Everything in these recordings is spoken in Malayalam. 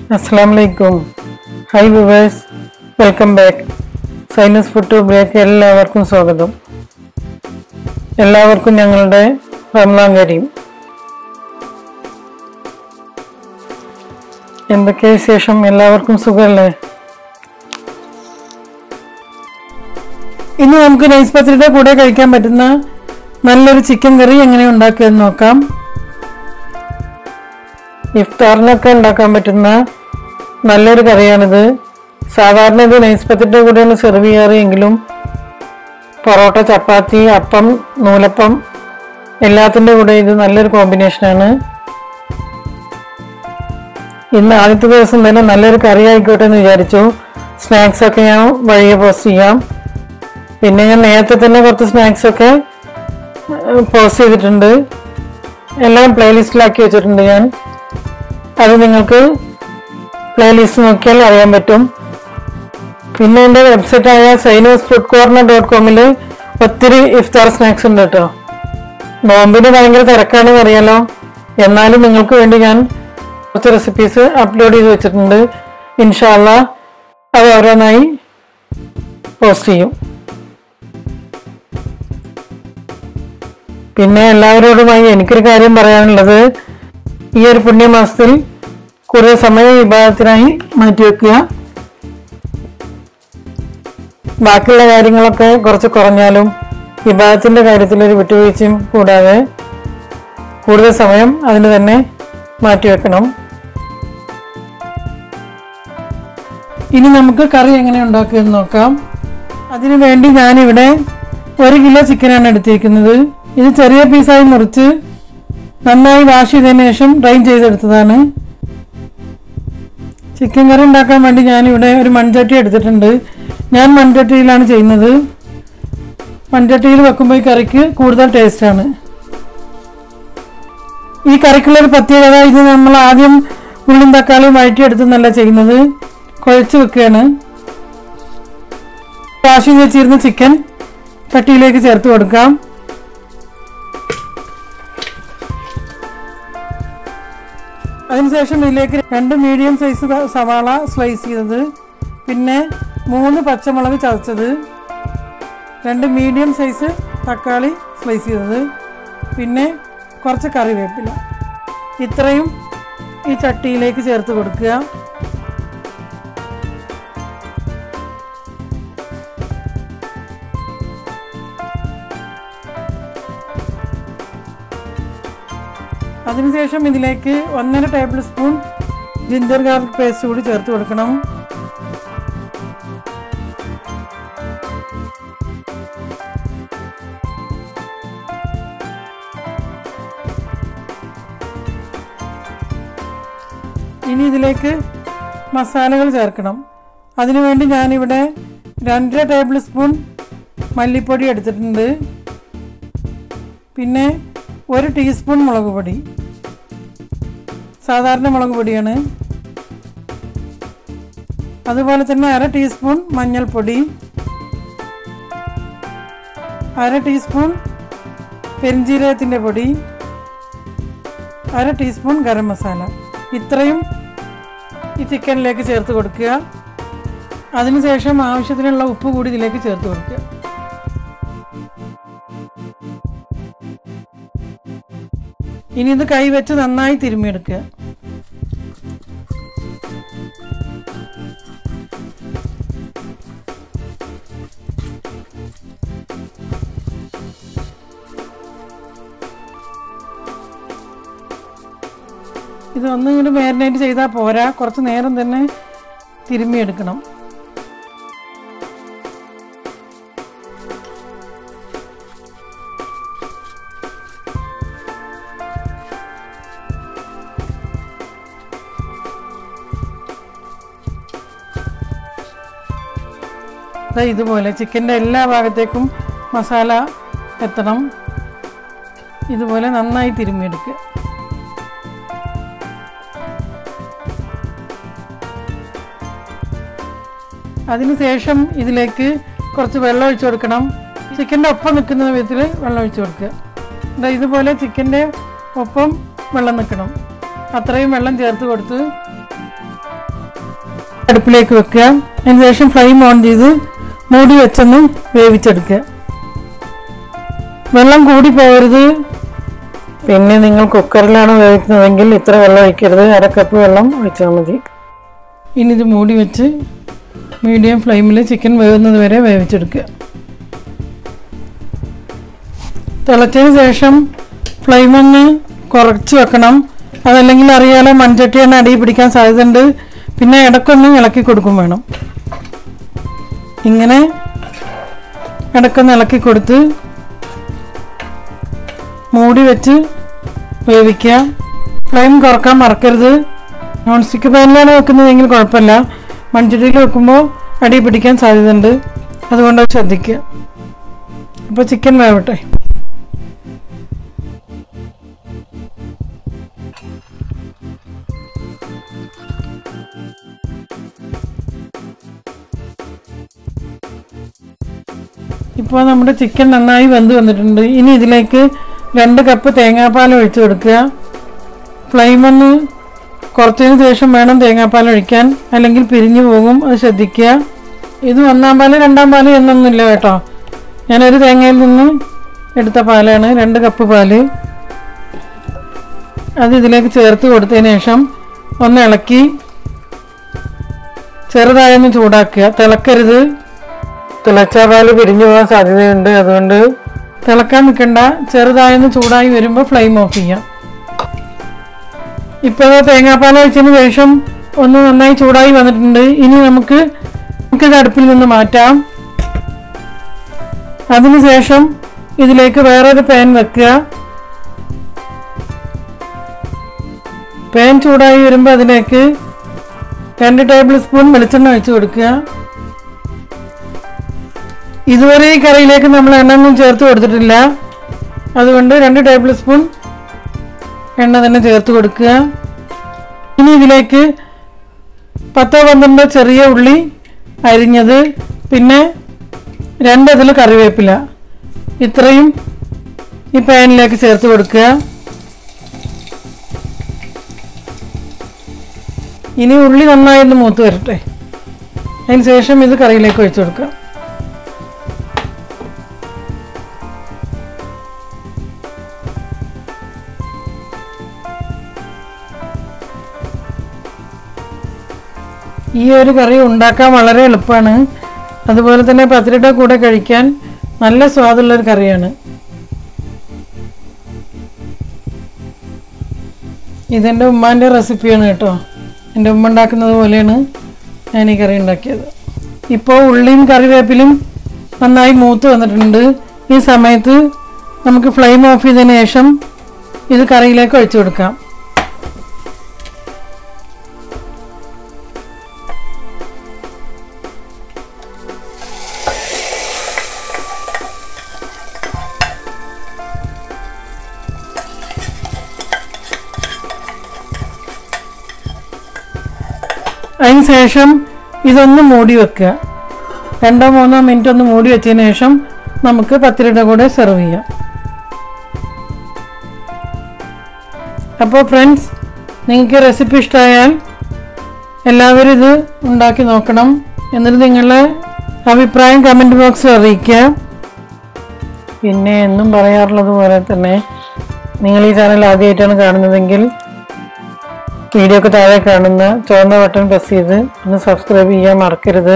അസ്സാം വലൈക്കും hi viewers welcome back Zainas food to break എല്ലാവർക്കും സ്വാഗതം എല്ലാവർക്കും ഞങ്ങളുടെ റംലാൻ കരീം എന്തൊക്കെ വിശേഷം എല്ലാവർക്കും സുഖമല്ലേ ഇന്ന് നമുക്ക് നൈസ് പത്തിരിയുടെ കൂടെ കഴിക്കാൻ പറ്റുന്ന നല്ലൊരു ചിക്കൻ കറി എങ്ങനെ ഉണ്ടാക്കുക എന്ന് നോക്കാം ഇഫ്താറിനൊക്കെ ഉണ്ടാക്കാൻ പറ്റുന്ന നല്ലൊരു കറിയാണിത് സാധാരണ ഇത് നൈസ് പത്തിൻ്റെ കൂടെയാണ് സെർവ് ചെയ്യാറ് എങ്കിലും പൊറോട്ട ചപ്പാത്തി അപ്പം നൂലപ്പം എല്ലാത്തിൻ്റെ കൂടെ ഇത് നല്ലൊരു കോമ്പിനേഷനാണ് ഇന്ന് ആദ്യത്തെ ദിവസം തന്നെ നല്ലൊരു കറി ആയിക്കോട്ടെ എന്ന് വിചാരിച്ചു സ്നാക്സ് ഒക്കെ ഞാൻ വഴിയെ പോസ്റ്റ് ചെയ്യാം പിന്നെ ഞാൻ നേരത്തെ തന്നെ കുറച്ച് സ്നാക്സ് ഒക്കെ പോസ്റ്റ് ചെയ്തിട്ടുണ്ട് എല്ലാം പ്ലേലിസ്റ്റിലാക്കി വെച്ചിട്ടുണ്ട് ഞാൻ അത് നിങ്ങൾക്ക് പ്ലേലിസ്റ്റ് നോക്കിയാൽ അറിയാൻ പറ്റും പിന്നെ എൻ്റെ വെബ്സൈറ്റായ സൈനോസ് ഫുഡ് കോർണർ ഡോട്ട് കോമിൽ ഒത്തിരി ഇഫ്താർ സ്നാക്സ് ഉണ്ട് കേട്ടോ നോമ്പിന് ഭയങ്കര തിരക്കാണെന്ന് അറിയാലോ എന്നാലും നിങ്ങൾക്ക് വേണ്ടി ഞാൻ കുറച്ച് റെസിപ്പീസ് അപ്ലോഡ് ചെയ്ത് വെച്ചിട്ടുണ്ട് ഇൻഷാല്ല അത് ഓരോന്നായി പോസ്റ്റ് ചെയ്യും പിന്നെ എല്ലാവരോടുമായി എനിക്കൊരു കാര്യം പറയാനുള്ളത് ഈ ഒരു പുണ്യമാസത്തിൽ കുറേ സമയം വിഭാഗത്തിനായി മാറ്റിവെക്കുക ബാക്കിയുള്ള കാര്യങ്ങളൊക്കെ കുറച്ച് കുറഞ്ഞാലും വിഭാഗത്തിന്റെ കാര്യത്തിൽ ഒരു വിട്ടുവീഴ്ചയും കൂടാതെ കൂടുതൽ സമയം അതിന് തന്നെ മാറ്റിവെക്കണം ഇനി നമുക്ക് കറി എങ്ങനെ ഉണ്ടാക്കുകയെന്ന് നോക്കാം അതിനു വേണ്ടി ഞാനിവിടെ ഒരു കിലോ ചിക്കനാണ് എടുത്തിരിക്കുന്നത് ഇത് ചെറിയ പീസായി മുറിച്ച് നന്നായി വാഷ് ചെയ്തതിന് ശേഷം ഡ്രൈൻ ചെയ്തെടുത്തതാണ് ചിക്കൻ കറി ഉണ്ടാക്കാൻ വേണ്ടി ഞാനിവിടെ ഒരു മൺചട്ടി എടുത്തിട്ടുണ്ട് ഞാൻ മൺചട്ടിയിലാണ് ചെയ്യുന്നത് മൺചട്ടിയിൽ വെക്കുമ്പോൾ ഈ കറിക്ക് കൂടുതൽ ടേസ്റ്റാണ് ഈ കറിക്കുള്ളൊരു പ്രത്യേകത ഇത് നമ്മൾ ആദ്യം ഉള്ളും തക്കാളിയും വഴറ്റിയെടുത്തെന്നല്ല ചെയ്യുന്നത് കുഴച്ച് വെക്കുകയാണ് വാഷ് ചെയ്ത് വെച്ചിരുന്ന ചിക്കൻ ചട്ടിയിലേക്ക് ചേർത്ത് കൊടുക്കാം അതിനുശേഷം ഇതിലേക്ക് രണ്ട് മീഡിയം സൈസ് സവാള സ്ലൈസ് ചെയ്തത് പിന്നെ മൂന്ന് പച്ചമുളക് ചതച്ചത് രണ്ട് മീഡിയം സൈസ് തക്കാളി സ്ലൈസ് ചെയ്തത് പിന്നെ കുറച്ച് കറിവേപ്പില ഇത്രയും ഈ ചട്ടിയിലേക്ക് ചേർത്ത് കൊടുക്കുക അതിനുശേഷം ഇതിലേക്ക് ഒന്നര tablespoon ginger garlic paste കൂടി ചേർത്ത് കൊടുക്കണം ഇനി ഇതിലേക്ക് മസാലകൾ ചേർക്കണം അതിനുവേണ്ടി ഞാനിവിടെ രണ്ടര ടേബിൾ സ്പൂൺ മല്ലിപ്പൊടി എടുത്തിട്ടുണ്ട് പിന്നെ ഒരു ടീസ്പൂൺ മുളക് പൊടി സാധാരണ മുളക് പൊടിയാണ് അതുപോലെ തന്നെ അര ടീസ്പൂൺ മഞ്ഞൾപ്പൊടി അര ടീസ്പൂൺ പെരിഞ്ജീരകത്തിൻ്റെ പൊടി അര ടീസ്പൂൺ ഗരം മസാല ഇത്രയും ഈ ചിക്കനിലേക്ക് ചേർത്ത് കൊടുക്കുക അതിനുശേഷം ആവശ്യത്തിനുള്ള ഉപ്പ് കൂടി ഇതിലേക്ക് ചേർത്ത് കൊടുക്കുക ഇനി ഇത് കൈ വെച്ച് നന്നായി തിരുമ്മിയെടുക്കുക ഇതൊന്നും ഇങ്ങനെ മാരിനേറ്റ് ചെയ്താൽ പോരാ കുറച്ച് നേരം തന്നെ തിരുമ്മിയെടുക്കണം ദാ ഇതുപോലെ ചിക്കൻ്റെ എല്ലാ ഭാഗത്തേക്കും മസാല എത്തണം ഇതുപോലെ നന്നായി തിരുമ്മിയെടുക്കുക അതിനുശേഷം ഇതിലേക്ക് കുറച്ച് വെള്ളം ഒഴിച്ചു കൊടുക്കണം ചിക്കൻ്റെ ഒപ്പം നിൽക്കുന്ന വിധത്തിൽ വെള്ളം ഒഴിച്ചു കൊടുക്കുക ദാ ഇതുപോലെ ചിക്കൻ്റെ ഒപ്പം വെള്ളം നിൽക്കണം അത്രയും വെള്ളം ചേർത്ത് കൊടുത്ത് അടുപ്പിലേക്ക് വെക്കുക അതിനുശേഷം ഫ്ലെയിം ഓൺ ചെയ്ത് മൂടി വെച്ചൊന്ന് വേവിച്ചെടുക്കുക വെള്ളം കൂടി പോകരുത് പിന്നെ നിങ്ങൾ കുക്കറിലാണ് വേവിക്കുന്നതെങ്കിൽ ഇത്ര വെള്ളം ഒഴിക്കരുത് അര കപ്പ് വെള്ളം ഒഴിച്ചാൽ മതി ഇനി ഇത് മൂടി വെച്ച് മീഡിയം ഫ്ലെയിമിൽ ചിക്കൻ വേവുന്നത് വരെ വേവിച്ചെടുക്കുക തിളച്ചതിന് ശേഷം ഫ്ലെയിം ഒന്ന് കുറച്ച് വെക്കണം അതല്ലെങ്കിൽ അറിയാലോ മൺചട്ടിയാണ് അടിയിൽ പിടിക്കാൻ സാധ്യതയുണ്ട് പിന്നെ ഇടയ്ക്കൊന്ന് ഇളക്കി കൊടുക്കും വേണം ഇങ്ങനെ ഇടയ്ക്കൊന്ന് ഇളക്കി കൊടുത്ത് മൂടി വെച്ച് വേവിക്കുക ഫ്ലെയിം കുറക്കാൻ മറക്കരുത് നോൺ സ്റ്റിക്ക് പാനിലാണ് വെക്കുന്നതെങ്കിൽ കുഴപ്പമില്ല മൺചട്ടിയിൽ വെക്കുമ്പോൾ അടി പിടിക്കാൻ സാധ്യതയുണ്ട് അതുകൊണ്ട് അത് ശ്രദ്ധിക്കുക അപ്പോൾ ചിക്കൻ വേവട്ടെ ഇപ്പോൾ നമ്മുടെ ചിക്കൻ നന്നായി വെന്ത് വന്നിട്ടുണ്ട് ഇനി ഇതിലേക്ക് രണ്ട് കപ്പ് തേങ്ങാപ്പാൽ ഒഴിച്ചു കൊടുക്കുക ഫ്ലെയിം ഒന്ന് കുറച്ചതിന് ശേഷം വേണം തേങ്ങാപ്പാൽ ഒഴിക്കാൻ അല്ലെങ്കിൽ പിരിഞ്ഞു പോകും അത് ശ്രദ്ധിക്കുക ഇത് ഒന്നാം പാല് രണ്ടാം പാല് എന്നൊന്നുമില്ല കേട്ടോ ഞാനൊരു തേങ്ങയിൽ നിന്ന് എടുത്ത പാലാണ് രണ്ട് കപ്പ് പാല് അത് ഇതിലേക്ക് ചേർത്ത് കൊടുത്തതിന് ശേഷം ഒന്ന് ഇളക്കി ചെറുതായൊന്ന് ചൂടാക്കുക തിളക്കരുത് തിളച്ച പാല് പിരിഞ്ഞു പോകാൻ സാധ്യതയുണ്ട് അതുകൊണ്ട് തിളക്കാൻ നിൽക്കണ്ട ചെറുതായൊന്ന് ചൂടായി വരുമ്പോൾ ഫ്ലെയിം ഓഫ് ചെയ്യാം ഇപ്പോൾ തേങ്ങാപ്പാൽ ഒഴിച്ചതിന് ശേഷം ഒന്ന് നന്നായി ചൂടായി വന്നിട്ടുണ്ട് ഇനി നമുക്ക് നമുക്കിത് അടുപ്പിൽ നിന്ന് മാറ്റാം അതിനുശേഷം ഇതിലേക്ക് വേറൊരു പാൻ വെക്കുക പാൻ ചൂടായി വരുമ്പോൾ അതിലേക്ക് രണ്ട് ടേബിൾ സ്പൂൺ വെളിച്ചെണ്ണ ഒഴിച്ചു കൊടുക്കുക ഇതുവരെ ഈ കറിയിലേക്ക് നമ്മൾ എണ്ണ ചേർത്ത് കൊടുത്തിട്ടില്ല അതുകൊണ്ട് രണ്ട് ടേബിൾ സ്പൂൺ എണ്ണ തന്നെ ചേർത്ത് കൊടുക്കുക ഇനി ഇതിലേക്ക് പത്തോ പന്ത്രണ്ടോ ചെറിയ ഉള്ളി അരിഞ്ഞത് പിന്നെ രണ്ടതിൽ കറിവേപ്പില ഇത്രയും ഈ പാനിലേക്ക് ചേർത്ത് കൊടുക്കുക ഇനി ഉള്ളി നന്നായി ഒന്ന് മൂത്ത് വരട്ടെ അതിന് ശേഷം ഇത് കറിയിലേക്ക് ഒഴിച്ചു കൊടുക്കുക ഈ ഒരു കറി ഉണ്ടാക്കാൻ വളരെ എളുപ്പമാണ് അതുപോലെ തന്നെ പത്തിരിയുടെ കൂടെ കഴിക്കാൻ നല്ല സ്വാദുള്ളൊരു കറിയാണ് ഇതെൻ്റെ ഉമ്മാൻ്റെ റെസിപ്പിയാണ് കേട്ടോ എൻ്റെ ഉമ്മ ഉണ്ടാക്കുന്നത് പോലെയാണ് ഞാൻ ഈ കറി ഉണ്ടാക്കിയത് ഇപ്പോൾ ഉള്ളിയും കറിവേപ്പിലും നന്നായി മൂത്ത് വന്നിട്ടുണ്ട് ഈ സമയത്ത് നമുക്ക് ഫ്ലെയിം ഓഫ് ചെയ്തതിന് ശേഷം ഇത് കറിയിലേക്ക് ഒഴിച്ചു കൊടുക്കാം അതിന് ശേഷം ഇതൊന്ന് മൂടി വെക്കുക രണ്ടോ മൂന്നോ മിനിറ്റ് ഒന്ന് മൂടി വെച്ചതിന് ശേഷം നമുക്ക് പത്തിരിയുടെ കൂടെ സെർവ് ചെയ്യാം അപ്പോൾ ഫ്രണ്ട്സ് നിങ്ങൾക്ക് റെസിപ്പി ഇഷ്ടമായാൽ എല്ലാവരും ഇത് ഉണ്ടാക്കി നോക്കണം എന്നിട്ട് നിങ്ങളുടെ അഭിപ്രായം കമൻറ്റ് ബോക്സിൽ അറിയിക്കുക പിന്നെ എന്നും പറയാറുള്ളത് പോലെ തന്നെ നിങ്ങൾ ഈ ചാനൽ ആദ്യമായിട്ടാണ് കാണുന്നതെങ്കിൽ വീഡിയോക്ക് താഴെ കാണുന്ന ചുവന്ന ബട്ടൺ പ്രസ് ചെയ്ത് ഒന്ന് സബ്സ്ക്രൈബ് ചെയ്യാൻ മറക്കരുത്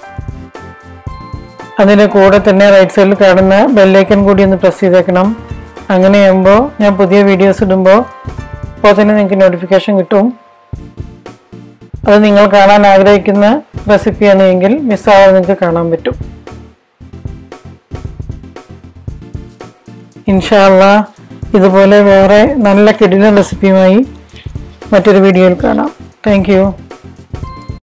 അതിൻ്റെ കൂടെ തന്നെ റൈറ്റ് സൈഡിൽ കാണുന്ന ബെല്ലൈക്കൺ കൂടി ഒന്ന് പ്രസ് ചെയ്തേക്കണം അങ്ങനെയാകുമ്പോൾ ഞാൻ പുതിയ വീഡിയോസ് ഇടുമ്പോൾ അപ്പോൾ തന്നെ നിങ്ങൾക്ക് നോട്ടിഫിക്കേഷൻ കിട്ടും അത് നിങ്ങൾ കാണാൻ ആഗ്രഹിക്കുന്ന റെസിപ്പിയാണ് എങ്കിൽ മിസ്സാവാതെ നിങ്ങൾക്ക് കാണാൻ പറ്റും ഇൻഷാല്ല ഇതുപോലെ വേറെ നല്ല കിടിലൻ റെസിപ്പിയുമായി മറ്റൊരു വീഡിയോയിൽ കാണാം താങ്ക് യു